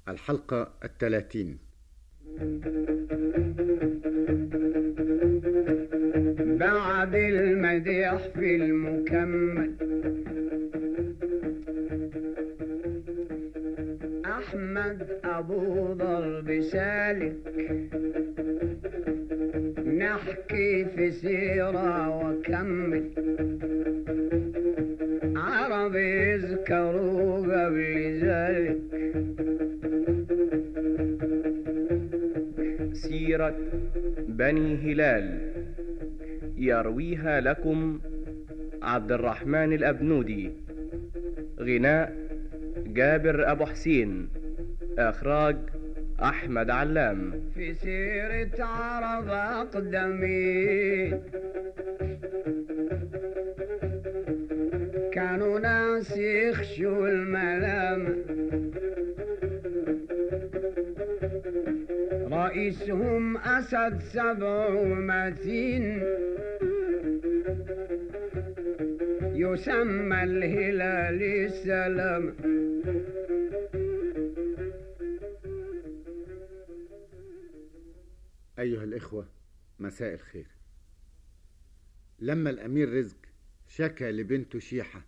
الحلقة الثلاثين بعد المديح في المكمل أحمد أبو ضرب سالك نحكي في سيرة وكمل عرب يذكروا قبل ذلك سيرة بني هلال يرويها لكم عبد الرحمن الأبنودي غناء جابر أبو حسين إخراج أحمد علام في سيرة عرب أقدمين كانوا ناس يخشوا الملامة رئيسهم أسد سبع ومتين يسمى الهلال السلام أيها الإخوة مساء الخير لما الأمير رزق شكى لبنته شيحة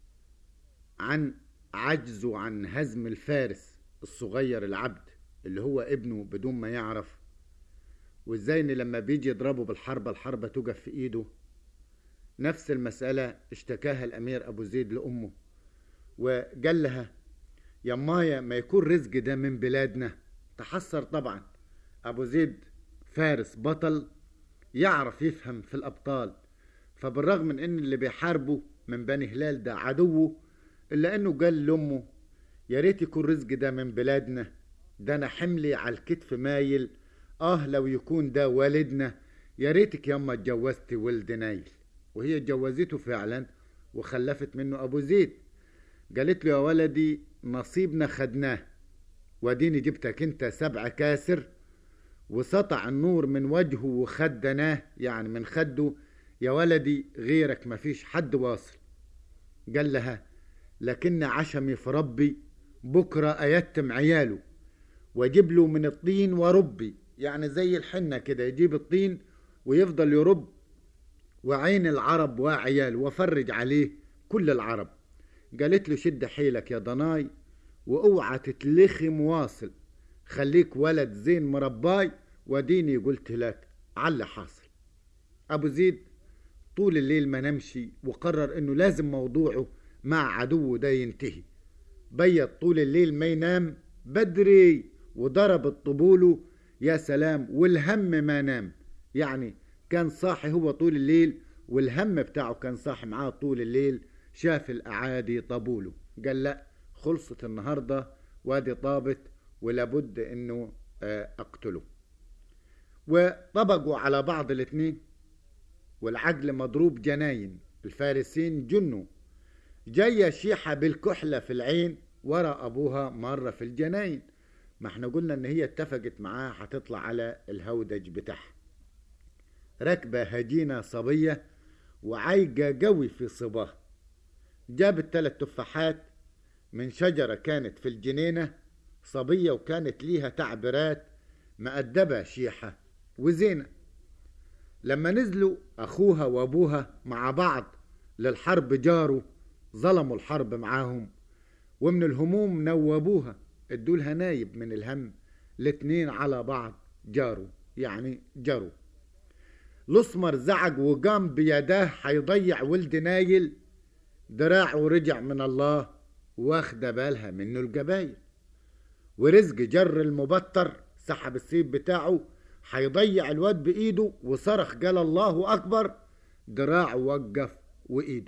عن عجزه عن هزم الفارس الصغير العبد اللي هو ابنه بدون ما يعرف وازاي ان لما بيجي يضربه بالحربة الحربة تقف في ايده نفس المسألة اشتكاها الأمير أبو زيد لأمه وقال لها يا مايا ما يكون رزق ده من بلادنا تحسر طبعا أبو زيد فارس بطل يعرف يفهم في الأبطال فبالرغم من ان اللي بيحاربه من بني هلال ده عدوه الا انه قال لامه يا ريت يكون رزق ده من بلادنا ده انا حملي على الكتف مايل اه لو يكون ده والدنا يا ريتك ياما اتجوزتي ولد نايل وهي اتجوزته فعلا وخلفت منه ابو زيد قالت له يا ولدي نصيبنا خدناه واديني جبتك انت سبع كاسر وسطع النور من وجهه وخدناه يعني من خده يا ولدي غيرك مفيش حد واصل قال لها لكن عشمي في ربي بكرة أيتم عياله واجيب له من الطين وربي يعني زي الحنة كده يجيب الطين ويفضل يرب وعين العرب وعياله وفرج عليه كل العرب قالت له شد حيلك يا ضناي واوعى تتلخم واصل خليك ولد زين مرباي وديني قلت لك على حاصل ابو زيد طول الليل ما نمشي وقرر انه لازم موضوعه مع عدوه ده ينتهي بيت طول الليل ما ينام بدري وضرب الطبول يا سلام والهم ما نام يعني كان صاحي هو طول الليل والهم بتاعه كان صاحي معاه طول الليل شاف الأعادي طبوله قال لا خلصت النهاردة وادي طابت ولابد انه اقتله وطبقوا على بعض الاثنين والعقل مضروب جناين الفارسين جنوا جاية شيحة بالكحلة في العين ورا أبوها مرة في الجناين ما احنا قلنا ان هي اتفقت معاه هتطلع على الهودج بتاعها راكبة هجينة صبية وعايقة قوي في صباها جابت ثلاث تفاحات من شجرة كانت في الجنينة صبية وكانت ليها تعبيرات مأدبة شيحة وزينة لما نزلوا أخوها وأبوها مع بعض للحرب جاروا ظلموا الحرب معاهم ومن الهموم نوبوها ادولها نايب من الهم الاتنين على بعض جاروا يعني جروا الاسمر زعج وقام بيداه حيضيع ولد نايل دراعه رجع من الله واخده بالها منه الجبايل ورزق جر المبتر سحب السيف بتاعه حيضيع الواد بايده وصرخ قال الله اكبر دراعه وقف وايده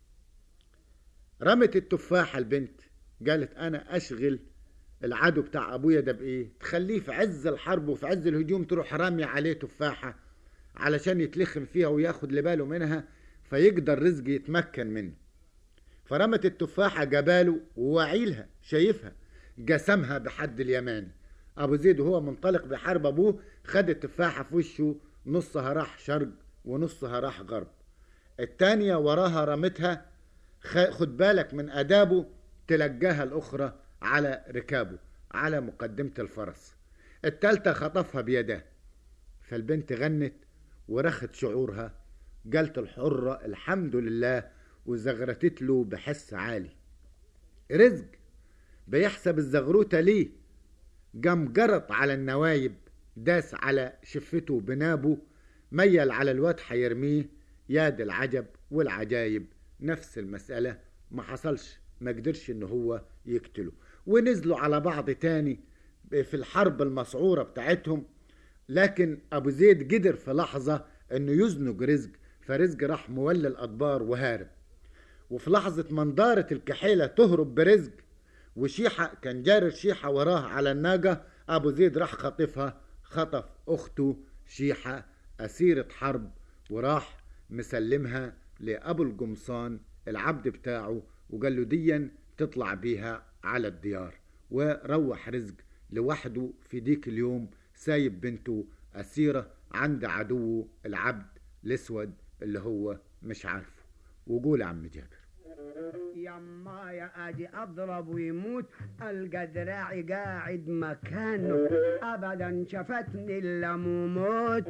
رمت التفاحة البنت قالت انا اشغل العدو بتاع ابويا ده بايه تخليه في عز الحرب وفي عز الهجوم تروح رامية عليه تفاحة علشان يتلخم فيها وياخد لباله منها فيقدر رزق يتمكن منه فرمت التفاحة جباله ووعيلها شايفها جسمها بحد اليماني ابو زيد وهو منطلق بحرب ابوه خد التفاحة في وشه نصها راح شرق ونصها راح غرب التانية وراها رمتها خد بالك من ادابه تلقاها الاخرى على ركابه على مقدمة الفرس التالتة خطفها بيده فالبنت غنت ورخت شعورها قالت الحرة الحمد لله وزغرتت له بحس عالي رزق بيحسب الزغروتة ليه قام جرط على النوايب داس على شفته بنابه ميل على الواد حيرميه يا دي العجب والعجايب نفس المسألة ما حصلش ما قدرش ان هو يقتله ونزلوا على بعض تاني في الحرب المسعورة بتاعتهم لكن ابو زيد قدر في لحظة انه يزنق رزق فرزق راح مولي الادبار وهارب وفي لحظة منظارة الكحيلة تهرب برزق وشيحة كان جاري شيحة وراه على الناقة أبو زيد راح خطفها خطف أخته شيحة أسيرة حرب وراح مسلمها لأبو القمصان العبد بتاعه وقال له ديا تطلع بيها على الديار وروح رزق لوحده في ديك اليوم سايب بنته أسيرة عند عدوه العبد الأسود اللي هو مش عارفه وقول يا عم جابر يما يا اجي اضرب ويموت القى دراعي قاعد مكانه ابدا شفتني الا موت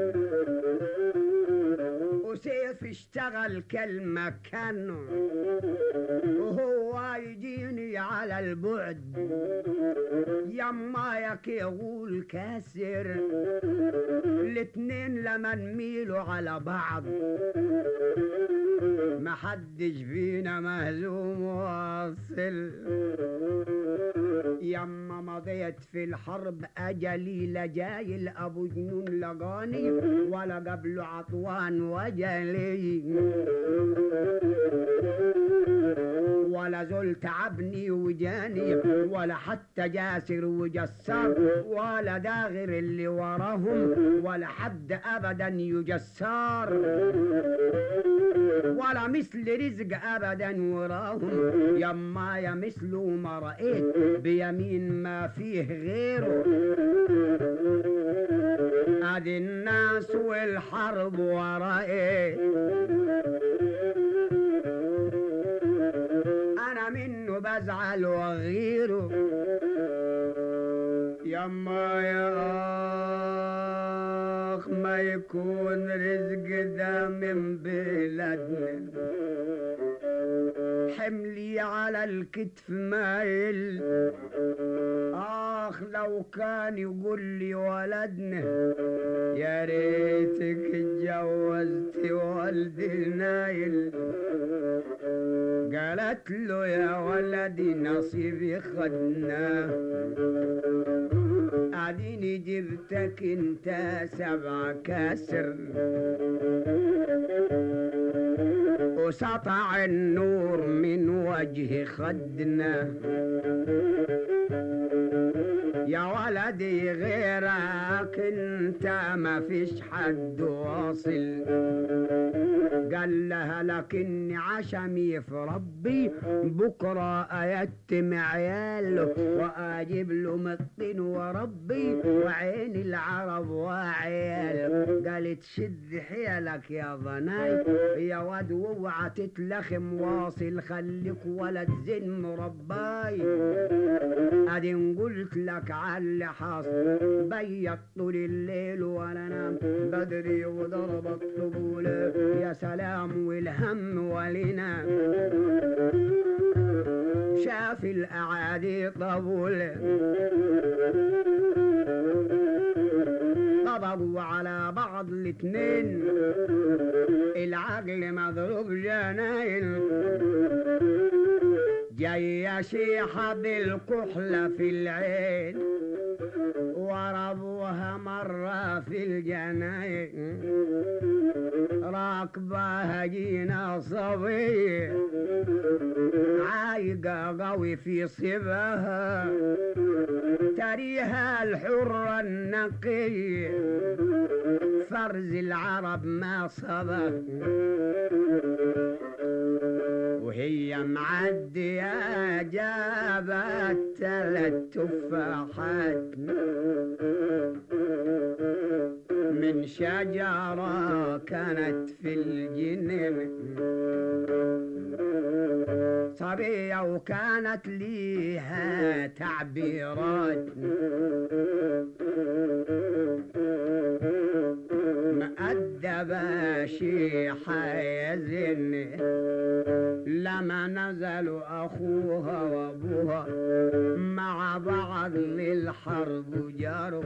وسيف اشتغل كالمكانه وهو يجيني على البعد يما يا كي يقول كاسر الاتنين لما نميلوا على بعض ما حدش فينا مهزوم واصل يما مضيت في الحرب اجلي لا جاي لابو جنون لقاني ولا قبله عطوان وجلي ولا زول تعبني وجاني ولا حتى جاسر وجسار ولا داغر اللي وراهم ولا حد ابدا يجسار ولا مثل رزق ابدا وراهم يما يا مثله ما رأيت بيمين ما فيه غيره ادي الناس والحرب ورأيت انا منه بزعل وغيره يما يا اخ ما يكون رزق ده من بلادنا حملي على الكتف مايل اخ لو كان يقول لي ولدنا يا ريتك اتجوزت والدي نايل قالت له يا ولدي نصيبي خدناه اديني جبتك انت سبع كسر وسطع النور من وجه خدنا يا ولدي غيرك انت ما فيش حد واصل قال لها لكني عشمي في ربي بكرة أيتم عياله وأجيب له مطين وربي وعين العرب وعيال قالت شد حيلك يا ضناي يا واد واوعى تتلخم واصل خليك ولد زين مرباي ادي قلت لك على اللي حاصل بيت طول الليل وانا نام بدري وضرب الطبول يا سلام والهم ولنا شاف الاعادي طبول طبقوا على بعض الاتنين العقل مضروب جناين جاي شيحة بالكحلة في العين وربوها مرة في الجناين راكبة جينا صبي عايقة قوي في صبها تريها الحرة النقي فرز العرب ما صبه وهي معدية جابت ثلاث تفاحات من شجرة كانت في الجنين صبية وكانت ليها تعبيرات مؤدبة شيحة يزن لما نزلوا أخوها وأبوها مع بعض للحرب جاروا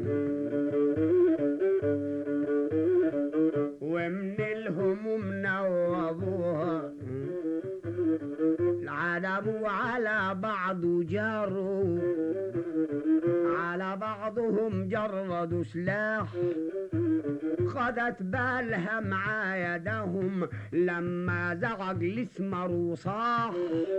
ومن الهموم نوضوها العلم على بعض جاروا على بعضهم جردوا سلاح خدت بالها مع يدهم لما زعق الاسمر وصاح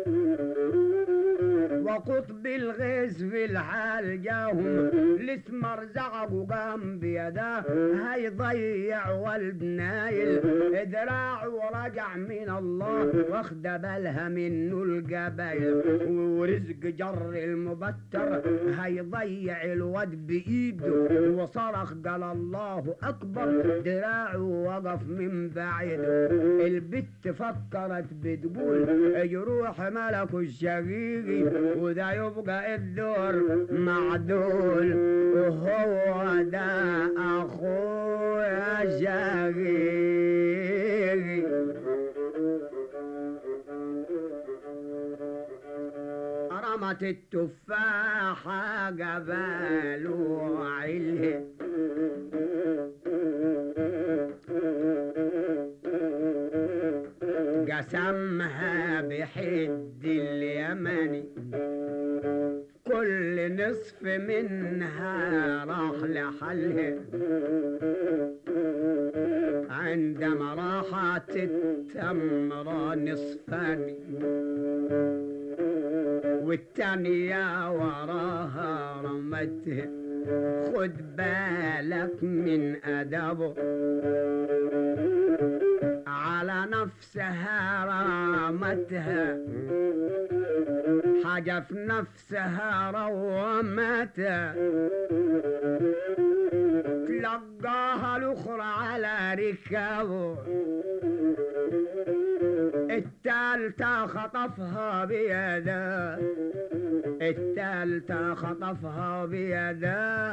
وقطب الغيث في الحال جاهم الاسمر زعق وقام بيده هيضيع ولد نايل دراعه ورجع من الله واخد بالها منه القبايل ورزق جر المبتر هيضيع الواد بايده وصرخ قال الله اكبر دراعه وقف من بعيد البت فكرت بتقول يروح ملك الشقيقي وده يبقى الدور معدول وهو ده اخويا شقيقي رمت التفاحة جباله عله قسمها بحد اليمني كل نصف منها راح لحلها عندما راحت التمرة نصفان والتانية وراها رمته خد بالك من أدبه على نفسها رامتها حاجة في نفسها رومتها تلقاها الأخرى على ركابه التالتة خطفها بيده التالتة خطفها بيده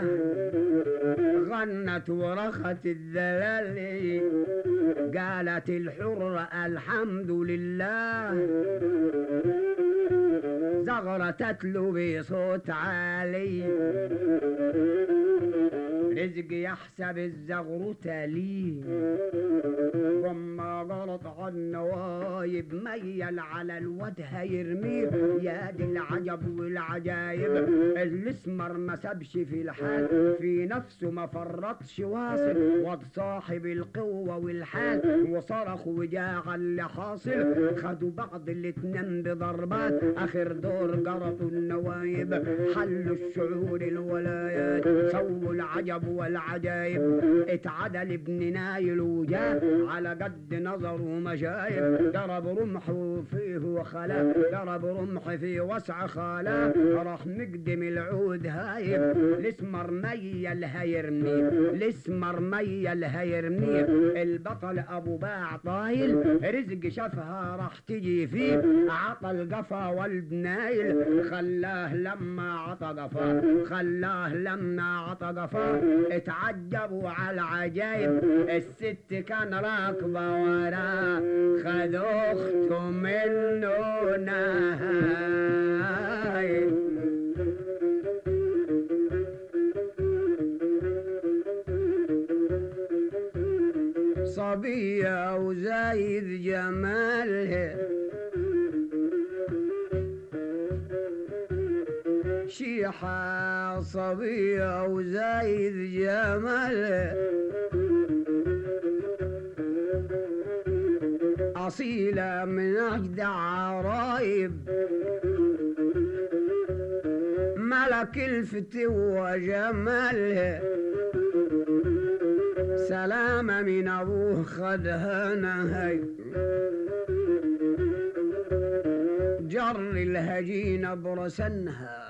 غنت ورخت الذلال قالت الحرة الحمد لله زغرتت له بصوت عالي رزق يحسب الزغرة لي وما غلط عن نوايب ميل على الواد هيرميه يا دي العجب والعجايب الاسمر ما سابش في الحال في نفسه ما فرطش واصل واد صاحب القوة والحال وصرخ وجاع اللي حاصل خدوا بعض الاتنين بضربات اخر دور جرطوا النوايب حلوا الشعور الولايات سووا العجب والعجايب اتعدل ابن نايل وجاه على قد نظره مشايب ضرب رمحه فيه وخلا ضرب رمح في وسع خلا راح مقدم العود هايب الاسمر ميل هيرمي الاسمر ميل هيرمي البطل ابو باع طايل رزق شافها راح تجي فيه عطى القفا والد نايل خلاه لما عطى قفا خلاه لما عطى قفا اتعجبوا على العجايب الست كان راكبه وراه خذوا اخته منه نايل صبية وزايد جمالها شيحة صبية وزايد جمالها أصيلة من أجدع عرايب ملك الفتوى جمالها سلامة من أبوه خدها نهي جر الهجين برسنها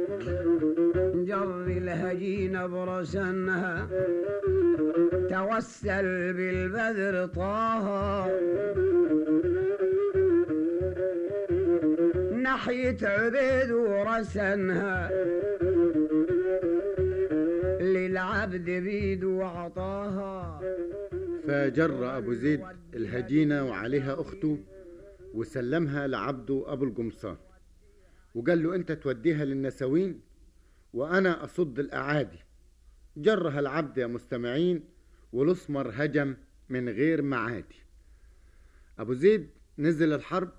جر الهجين برسنها توسل بالبدر طه راح يتعبد ورسنها للعبد بيد وعطاها فجر أبو زيد الهجينة وعليها أخته وسلمها لعبده أبو القمصان وقال له أنت توديها للنسوين وأنا أصد الأعادي جرها العبد يا مستمعين والأسمر هجم من غير معادي أبو زيد نزل الحرب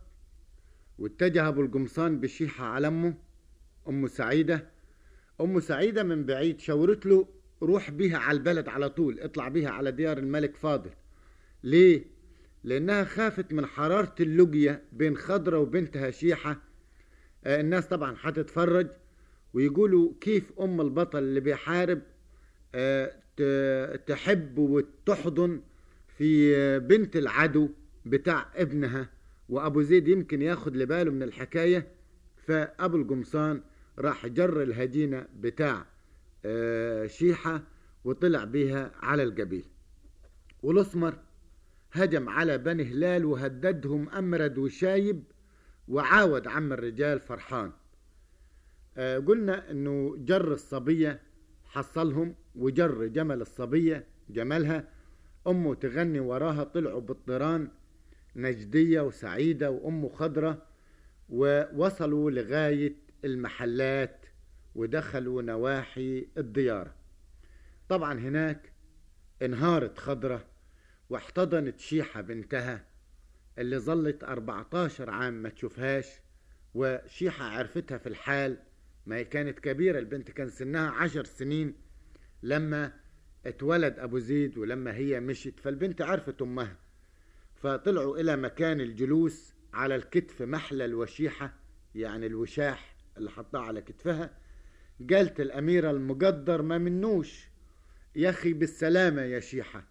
واتجه أبو القمصان بشيحة على أمه أم سعيدة أم سعيدة من بعيد شاورت له روح بيها على البلد على طول اطلع بيها على ديار الملك فاضل ليه؟ لأنها خافت من حرارة اللقية بين خضرة وبنتها شيحة آه الناس طبعا هتتفرج ويقولوا كيف أم البطل اللي بيحارب آه ت- تحب وتحضن في آه، بنت العدو بتاع ابنها وأبو زيد يمكن ياخد لباله من الحكاية فأبو القمصان راح جر الهجينة بتاع آه، شيحة وطلع بيها على القبيل والأسمر هجم على بني هلال وهددهم أمرد وشايب وعاود عم الرجال فرحان آه، قلنا انه جر الصبية حصلهم وجر جمل الصبية جملها امه تغني وراها طلعوا بالطيران نجدية وسعيدة وامه خضرة ووصلوا لغاية المحلات ودخلوا نواحي الديار طبعا هناك انهارت خضرة واحتضنت شيحة بنتها اللي ظلت 14 عام ما تشوفهاش وشيحة عرفتها في الحال ما هي كانت كبيرة البنت كان سنها عشر سنين لما اتولد أبو زيد ولما هي مشت فالبنت عرفت أمها فطلعوا إلى مكان الجلوس على الكتف محلى الوشيحة يعني الوشاح اللي حطاه على كتفها قالت الأميرة المقدر ما منوش يا أخي بالسلامة يا شيحة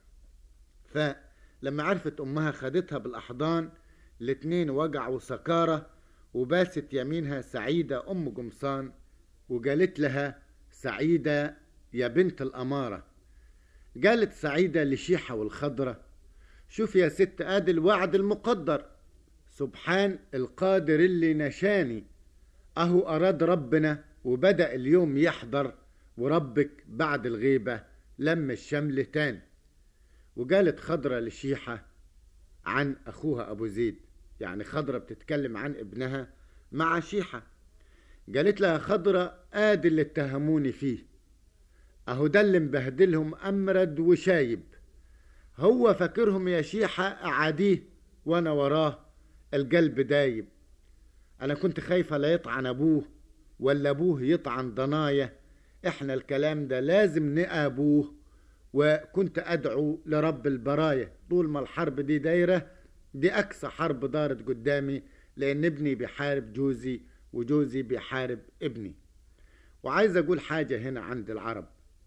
فلما عرفت أمها خدتها بالأحضان الاتنين وقعوا سكارة وباست يمينها سعيدة أم قمصان وقالت لها سعيدة يا بنت الأمارة قالت سعيدة لشيحة والخضرة شوف يا ست ادي الوعد المقدر سبحان القادر اللي نشاني اهو اراد ربنا وبدأ اليوم يحضر وربك بعد الغيبة لم الشمل تاني وقالت خضرة لشيحة عن أخوها أبو زيد يعني خضرة بتتكلم عن ابنها مع شيحة قالت لها خضرة آدي اللي اتهموني فيه أهو ده اللي مبهدلهم أمرد وشايب هو فاكرهم يا شيحة أعاديه وأنا وراه القلب دايب أنا كنت خايفة لا يطعن أبوه ولا أبوه يطعن ضنايا إحنا الكلام ده لازم نقابوه وكنت أدعو لرب البرايا طول ما الحرب دي دايرة دي أقصى حرب دارت قدامي لأن ابني بيحارب جوزي وجوزي بيحارب ابني وعايز أقول حاجة هنا عند العرب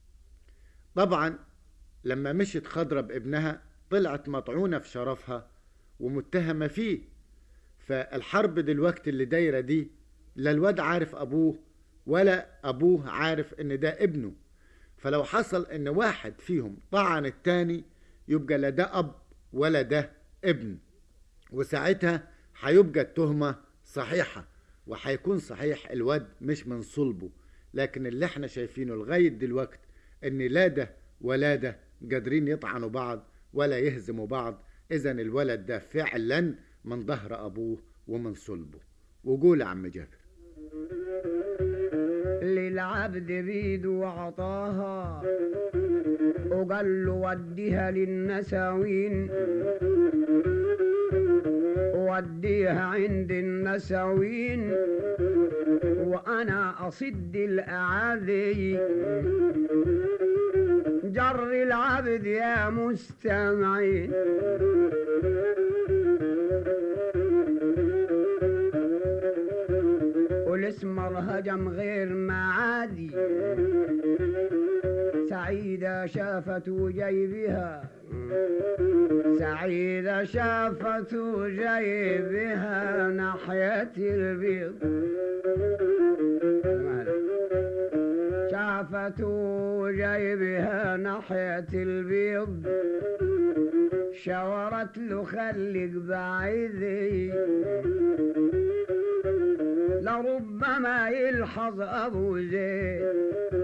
طبعا لما مشت خضرة بابنها طلعت مطعونة في شرفها ومتهمة فيه فالحرب دلوقتي اللي دايرة دي لا الواد عارف أبوه ولا أبوه عارف إن ده ابنه فلو حصل إن واحد فيهم طعن التاني يبقى لا ده أب ولا ده ابن وساعتها هيبقى التهمة صحيحة وهيكون صحيح الواد مش من صلبه لكن اللي احنا شايفينه لغاية دلوقت ان لا ده ولا ده قادرين يطعنوا بعض ولا يهزموا بعض اذا الولد ده فعلا من ظهر ابوه ومن صلبه وقول يا عم جابر للعبد بيد وعطاها وقال له وديها للنساوين وديها عند النساوين وانا اصد الاعاذي جر العبد يا مستمعين والاسمر هجم غير معادي سعيدة شافت جيبها سعيدة شافت جيبها ناحية البيض شافت جيبها ناحية البيض شاورت له خليك بعيدي لربما يلحظ ابو زيد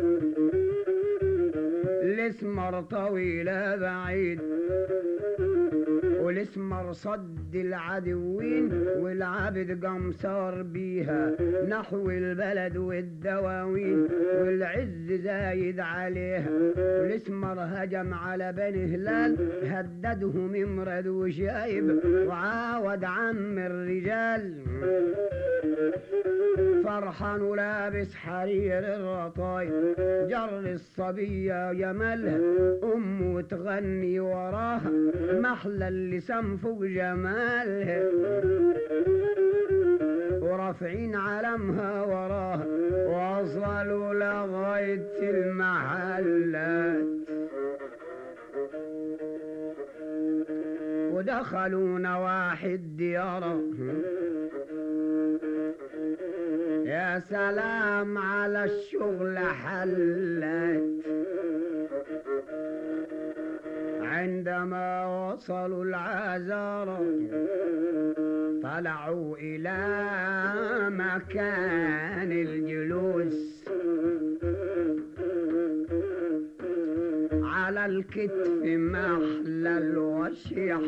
الاسمر طويلة بعيد والاسمر صد العدوين والعبد قمصار بيها نحو البلد والدواوين والعز زايد عليها والاسمر هجم على بني هلال هددهم امرد وشايب وعاود عم الرجال فرحان ولابس حرير الرطاي جر الصبية جمالها أمه تغني وراها محلى اللسان فوق جمالها ورافعين علمها وراها وصلوا لغاية المحلات ودخلوا نواحي الديار يا سلام على الشغل حلت عندما وصلوا العذارى طلعوا إلى مكان الجلوس على الكتف محلى الوشيح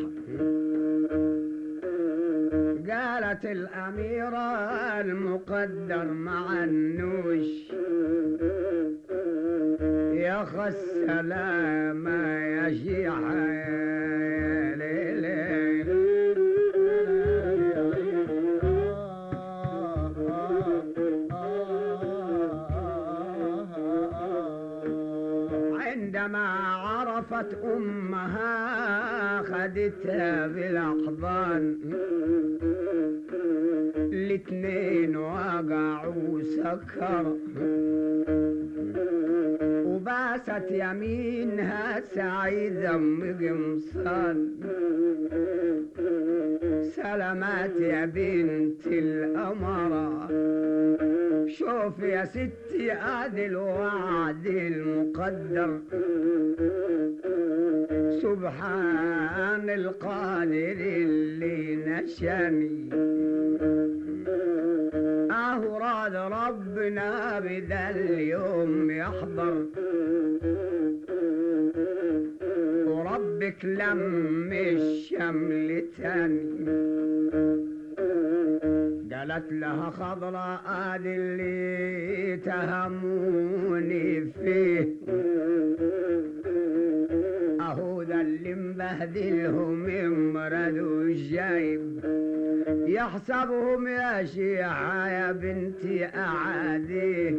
قالت الأميرة المقدر مع النوش يا خ السلام يا شيحة يا ليلي عندما عرفت أمها خدتها بالأحضان الاتنين وقعوا سكر وباست يمينها سعيدة مقمصان سلامات يا بنت الأمرة شوف يا ستي ادي الوعد المقدر سبحان القادر اللي نشاني اهو راد ربنا بدا اليوم يحضر وربك لم الشمل تاني قالت لها خضراء ادي اللي تهموني فيه اهو ذا اللي مبهدلهم امرد وشايب يحسبهم يا شيحة يا بنتي أعاديه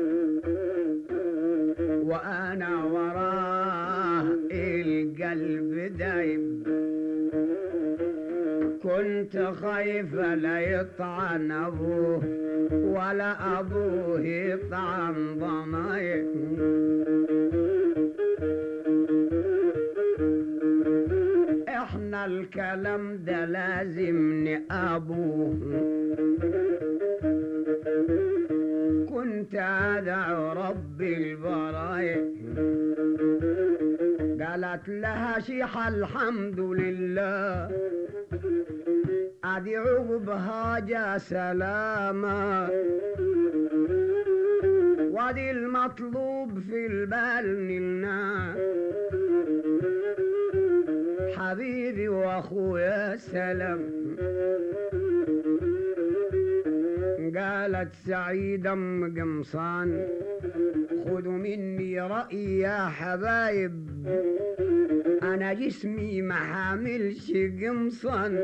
وأنا وراه القلب دايب كنت خايفة لا يطعن أبوه ولا أبوه يطعن ضماير احنا الكلام ده لازم نقابوه كنت ادعو رب البرايا قالت لها شيحة الحمد لله ادي عقبها جا سلامة وادي المطلوب في البال نلنا حبيبي واخويا سلام قالت سعيدة ام قمصان خذوا مني رأي يا حبايب انا جسمي ما حاملش قمصان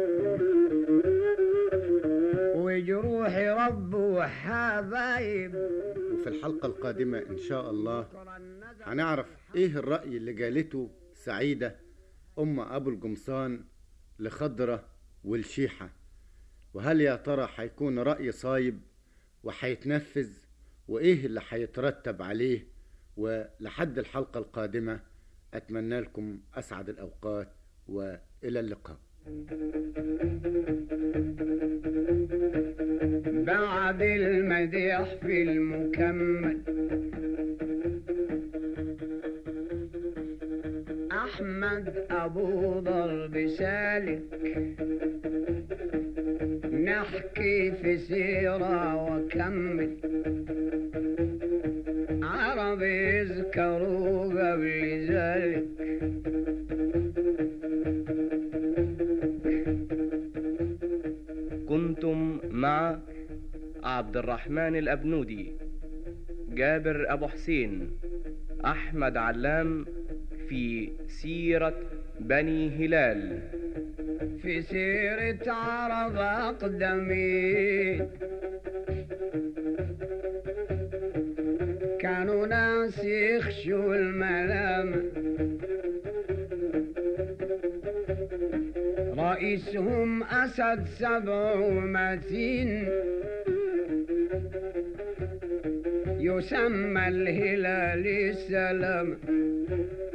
وجروحي رب وحبايب وفي الحلقة القادمة إن شاء الله هنعرف إيه الرأي اللي قالته سعيدة أم أبو القمصان لخضرة والشيحة وهل يا ترى هيكون رأي صايب وهيتنفذ وإيه اللي هيترتب عليه ولحد الحلقة القادمة أتمنى لكم أسعد الأوقات وإلى اللقاء بعد المديح في المكمل أحمد أبو ضرب سالك نحكي في سيرة وكمل عرب يذكروا قبل ذلك كنتم مع عبد الرحمن الأبنودي جابر أبو حسين أحمد علام في سيرة بني هلال في سيرة عرب أقدمين كانوا ناس يخشوا الملام رئيسهم أسد سبع ومتين يسمى الهلال السلام